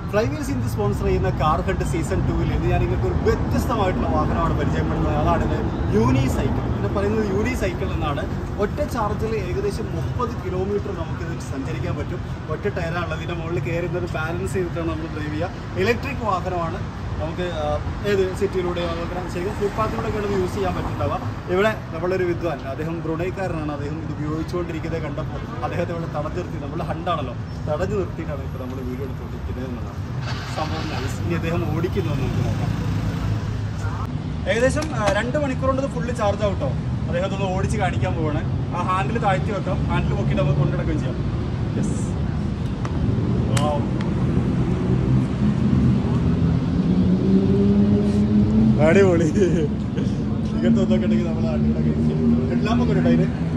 ഫ്ലൈവീൽസ് India sponsor ചെയ്യുന്ന car hunt season ടൂവിൽ ഇന്ന് ഞാൻ നിങ്ങൾക്ക് ഒരു വ്യത്യസ്തമായിട്ടുള്ള വാഹനമാണ് പരിചയപ്പെടുന്നത് അതാണ് ഇത് യൂനി സൈക്കിൾ ഇത് പറയുന്നത് യൂനി സൈക്കിൾ എന്നാണ് ഒറ്റ ചാർജിൽ ഏകദേശം മുപ്പത് കിലോമീറ്റർ നമുക്ക് ഇത് സഞ്ചരിക്കാൻ പറ്റും ഒറ്റ ടയറാണുള്ളത് ഇതിൻ്റെ മുകളിൽ കയറുന്നത് ബാലൻസ് ചെയ്തിട്ടാണ് നമ്മൾ ഡ്രൈവ് ചെയ്യുക ഇലക്ട്രിക് വാഹനമാണ് നമുക്ക് ആ, ഏത് സിറ്റിയിലൂടെയോ അതുപോലെ ശരിക്കും ഫുട്പാത്തിലൂടെ ഒക്കെ യൂസ് ചെയ്യാൻ പറ്റുന്നുണ്ടാവുക ഇവിടെ നമ്മളൊരു വിദ്വാൻ അദ്ദേഹം ബ്രുണൈക്കാരനാണ് അദ്ദേഹം ഇത് ഉപയോഗിച്ചുകൊണ്ടിരിക്കുന്നത് കണ്ടപ്പോൾ അദ്ദേഹത്തെ ഇവിടെ തടഞ്ഞു നിർത്തി നമ്മൾ ഹണ്ടാണല്ലോ തടഞ്ഞു നിർത്തിയിട്ടാണ് ഇപ്പോൾ നമ്മൾ വീഡിയോ എടുത്തുകൊണ്ടിരിക്കുന്നത് എന്നുള്ളതാണ് സംഭവം nice. ഇനി അദ്ദേഹം ഓടിക്കുന്നു എന്ന് നമുക്ക് നോക്കാം ഏകദേശം ആ, രണ്ട് മണിക്കൂർ കൊണ്ട് ഇത് ഫുള്ള് ചാർജ് ആവട്ടോ അദ്ദേഹം അതൊന്ന് ഓടിച്ച് കാണിക്കാൻ പോവാണ് ആ ഹാൻഡിൽ താഴ്ത്തി വെക്കാം ഹാൻഡിൽ പൊക്കിയിട്ട് നമുക്ക് കൊണ്ടുനടക്കുകയും ചെയ്യാം യെസ് അടിപൊളി ഇങ്ങനത്തെ ഒന്നൊക്കെ ഉണ്ടെങ്കിൽ നമ്മൾ അടിപൊളി ഹെഡ് ലാമ്പൊക്കെ ഉണ്ട് അതിന്